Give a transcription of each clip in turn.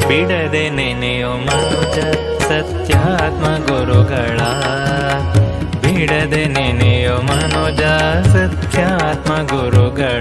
ಬಿಡದೆ ನೆನೆಯೋ ಮನುಜ ಸತ್ಯಾತ್ಮ ಗುರುಗಳ ಬಿಡದೆ ನೆನೆಯೋ ಮನುಜ ಸತ್ಯಾತ್ಮ ಗುರುಗಳ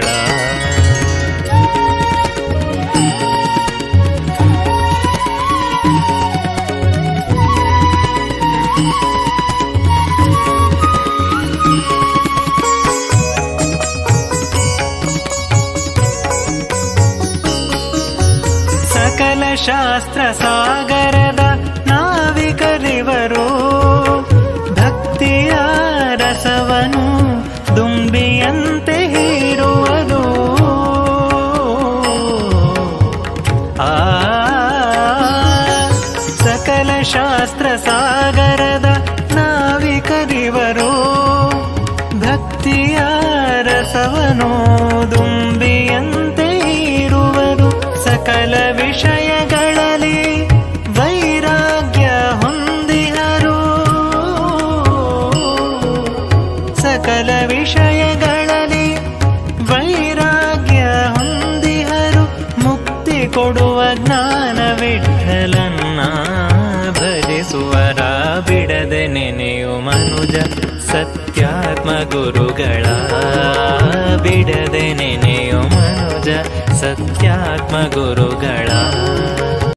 ಸಕಲ ಶಾಸ್ತ್ರ ಸಾಗರದ ನಾವಿಕರಿವರು ಭಕ್ತಿಯ ರಸವನು ದುಂಬಿಯಂತೆ ಹೀರುವರು ಆ ಸಕಲ ಶಾಸ್ತ್ರ ಸಾಗರದ ನಾವಿಕರಿವರು ಭಕ್ತಿಯ ರಸವನು ದುಂಬಿಯಂತೆ ಇರುವರು ಸಕಲ ವಿಷಯಗಳಲ್ಲಿ ವೈರಾಗ್ಯ ಹೊಂದಿಹರು ಸಕಲ ವಿಷಯಗಳಲ್ಲಿ ವೈರಾಗ್ಯ ಹೊಂದಿಹರು ಮುಕ್ತಿ ಕೊಡುವ ಜ್ಞಾನ ವಿಠಲನ್ನ ಭಜಿಸುವರ ಬಿಡದೆ ನೆನೆಯು ಮನುಜ ಸತ್ಯಾತ್ಮ ಗುರುಗಳ ಬಿಡದೆ ನೆನೆಯು ಮನುಜ ಸತ್ಯಾತ್ಮ ಗುರುಗಳ